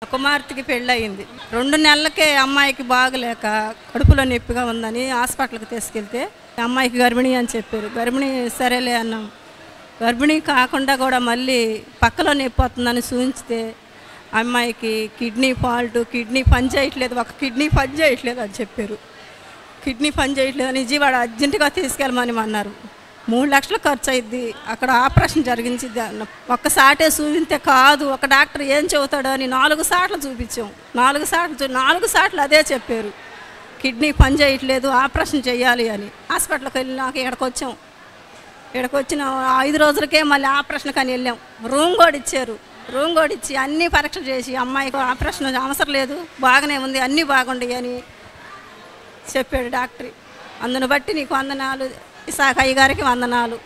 కుమార్తెకి పెళ్ళయింది రెండు నెలలకే అమ్మాయికి బాగలేక కడుపులో నొప్పిగా ఉందని హాస్పిటల్కి తీసుకెళ్తే అమ్మాయికి గర్భిణి అని చెప్పారు గర్భిణి సరేలే అన్నాం గర్భిణి కాకుండా కూడా మళ్ళీ పక్కలో నొప్పి వస్తుందని చూపించితే అమ్మాయికి కిడ్నీ ఫాల్ట్ కిడ్నీ పని చేయట్లేదు ఒక కిడ్నీ పని చేయట్లేదు అని చెప్పారు కిడ్నీ పని చేయట్లేదు అని విజయవాడ అర్జెంటుగా తీసుకెళ్ళమని అన్నారు మూడు లక్షలు ఖర్చు అయింది అక్కడ ఆపరేషన్ జరిగించింది అన్న ఒక్కసాటే చూపితే కాదు ఒక డాక్టర్ ఏం చెబుతాడు అని నాలుగు సార్లు చూపించాం నాలుగు సార్లు చూ- నాలుగు సార్లు అదే చెప్పారు కిడ్నీ పని చేయట్లేదు ఆపరేషన్ చేయాలి అని హాస్పిటల్కి వెళ్ళినాక ఇక్కడికి వచ్చాం ఇక్కడికి వచ్చిన ఐదు రోజులకే మళ్ళీ ఆపరేషన్ కానీ వెళ్ళాం రూమ్ కూడా ఇచ్చారు రూమ్ కూడా ఇచ్చి అన్ని పరీక్షలు చేసి అమ్మాయికి ఆపరేషన్ అవసరం లేదు బాగానే ఉంది అన్నీ బాగుంటాయి అని చెప్పాడు డాక్టర్ అందును బట్టి నీకు వందనాలు ఇసాక అయ్య గారికి వందనాలు